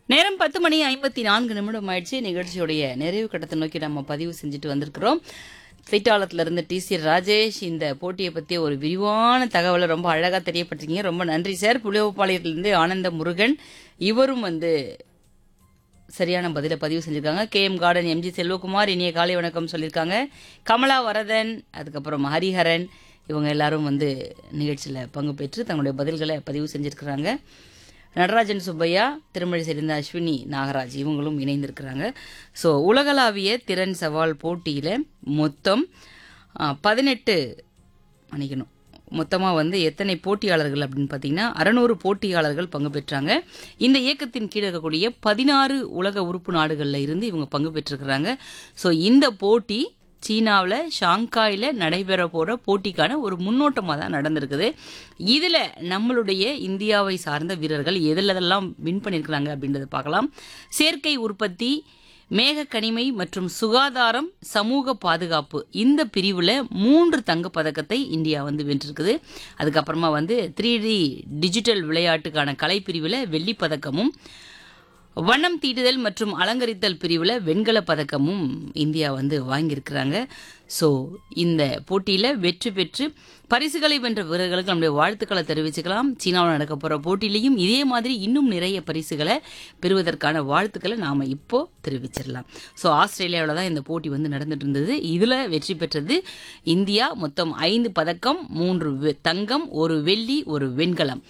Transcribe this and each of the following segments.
நேரம் பத்து மணி ஐம்பத்தி நான்கு நிமிடம் ஆயிடுச்சு நிகழ்ச்சியுடைய நிறைவு கட்டத்தை நோக்கி நம்ம பதிவு செஞ்சுட்டு வந்திருக்கிறோம் சைட்டாளத்துல இருந்து டி சி ராஜேஷ் இந்த போட்டியை பத்தி ஒரு விரிவான தகவலை ரொம்ப அழகா தெரியப்பட்டிருக்கீங்க ரொம்ப நன்றி சார் புளியப்பாளையத்திலிருந்து ஆனந்த முருகன் இவரும் வந்து சரியான பதிலை பதிவு செஞ்சிருக்காங்க K M garden MG Selvakumar இனிய காலை வணக்கம் சொல்லியிருக்காங்க கமலா வரதன் அதுக்கப்புறம் ஹரிஹரன் இவங்க எல்லாரும் வந்து நிகழ்ச்சியில் பங்கு பெற்று தங்களுடைய பதில்களை பதிவு செஞ்சிருக்கிறாங்க நடராஜன் சுப்பையா திருமழை சேர்ந்த அஸ்வினி நாகராஜ் இவங்களும் இணைந்திருக்கிறாங்க ஸோ உலகளாவிய திறன் சவால் போட்டியில் மொத்தம் பதினெட்டு மன்னிக்கணும் மொத்தமாக வந்து எத்தனை போட்டியாளர்கள் அப்படின்னு பார்த்தீங்கன்னா அறநூறு போட்டியாளர்கள் பங்கு பெற்றாங்க இந்த இயக்கத்தின் கீழ் இருக்கக்கூடிய பதினாறு உலக உறுப்பு நாடுகளில் இருந்து இவங்க பங்கு பெற்றிருக்கிறாங்க ஸோ இந்த போட்டி சீனாவில் ஷாங்காயில் நடைபெற போகிற போட்டிக்கான ஒரு முன்னோட்டமாக தான் நடந்திருக்குது இதில் நம்மளுடைய இந்தியாவை சார்ந்த வீரர்கள் எதிலெல்லாம் வின் பண்ணியிருக்கிறாங்க அப்படின்றத பார்க்கலாம் செயற்கை உற்பத்தி மேக கனிமை மற்றும் சுகாதாரம் சமூக பாதுகாப்பு இந்த பிரிவில் மூன்று தங்கப் பதக்கத்தை இந்தியா வந்து வென்றிருக்குது அதுக்கப்புறமா வந்து த்ரீ டி டிஜிட்டல் விளையாட்டுக்கான கலைப்பிரிவில் வெள்ளிப் பதக்கமும் வண்ணம் தீட்டுதல் மற்றும் அலங்கரித்தல் பிரிவில் வெண்கலப் பதக்கமும் இந்தியா வந்து வாங்கியிருக்கிறாங்க ஸோ இந்த போட்டியில் வெற்றி பெற்று பரிசுகளை வென்ற வீரர்களுக்கு நம்முடைய வாழ்த்துக்களை தெரிவிச்சுக்கலாம் சீனாவில் நடக்க போகிற போட்டியிலையும் இதே மாதிரி இன்னும் நிறைய பரிசுகளை பெறுவதற்கான வாழ்த்துக்களை நாம் இப்போ தெரிவிச்சிடலாம் ஸோ ஆஸ்திரேலியாவில் தான் இந்த போட்டி வந்து நடந்துட்டு இருந்தது இதில் வெற்றி பெற்றது இந்தியா மொத்தம் ஐந்து பதக்கம் மூன்று வெ- தங்கம் ஒரு வெள்ளி ஒரு வெண்கலம்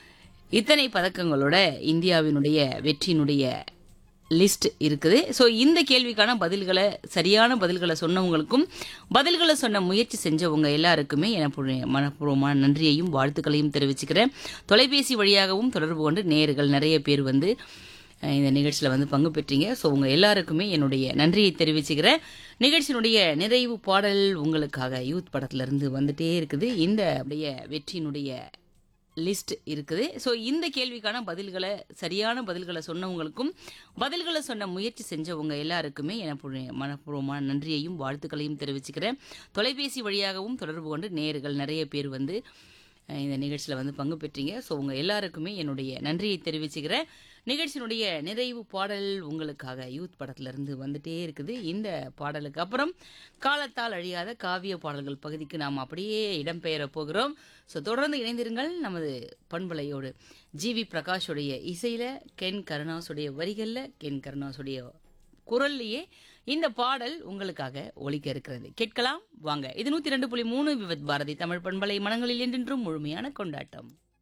இத்தனை பதக்கங்களோட இந்தியாவினுடைய வெற்றியினுடைய லிஸ்ட் இருக்குது ஸோ இந்த கேள்விக்கான பதில்களை சரியான பதில்களை சொன்னவங்களுக்கும் பதில்களை சொன்ன முயற்சி செஞ்சவங்க எல்லாருக்குமே எனக்கு மனப்பூர்வமான நன்றியையும் வாழ்த்துக்களையும் தெரிவிச்சுக்கிறேன் தொலைபேசி வழியாகவும் தொடர்பு கொண்டு நேர்கள் நிறைய பேர் வந்து அஹ், இந்த நிகழ்ச்சியில் வந்து பங்கு பெற்றீங்க ஸோ உங்கள் எல்லாருக்குமே என்னுடைய நன்றியை தெரிவிச்சுக்கிறேன் நிகழ்ச்சியினுடைய நிறைவு பாடல் உங்களுக்காக யூத் படத்துலேருந்து வந்துட்டே இருக்குது இந்த அப்படியே வெற்றியினுடைய லிஸ்ட் இருக்குது ஸோ இந்த கேள்விக்கான பதில்களை சரியான பதில்களை சொன்னவங்களுக்கும் பதில்களை சொன்ன முயற்சி செஞ்சவங்க எல்லாருக்குமே எனக்கு மனப்பூர்வமான நன்றியையும் வாழ்த்துக்களையும் தெரிவிச்சுக்கிறேன் தொலைபேசி வழியாகவும் தொடர்பு கொண்டு நேர்கள் நிறைய பேர் வந்து அஹ், இந்த நிகழ்ச்சியில் வந்து பங்கு பெற்றீங்க ஸோ உங்கள் எல்லாருக்குமே என்னுடைய நன்றியை தெரிவிச்சுக்கிறேன் நிகழ்ச்சியினுடைய நிறைவு பாடல் உங்களுக்காக யூத் படத்துலேருந்து வந்துட்டே இருக்குது இந்த பாடலுக்கு அப்புறம் காலத்தால் அழியாத காவிய பாடல்கள் பகுதிக்கு நாம் அப்படியே இடம்பெயர போகிறோம் ஸோ தொடர்ந்து இணைந்திருங்கள் நமது பண்பலையோடு ஜிவி பிரகாஷுடைய இசையில் கென் கருணாசுடைய வரிகளில் கென் கருணாசுடைய குரல்லையே இந்த பாடல் உங்களுக்காக ஒலிக்க இருக்கிறது கேட்கலாம் வாங்க இது நூற்றி ரெண்டு புள்ளி மூணு விவத் பாரதி தமிழ் பண்பலை மனங்களில் என்றென்றும் முழுமையான கொண்டாட்டம்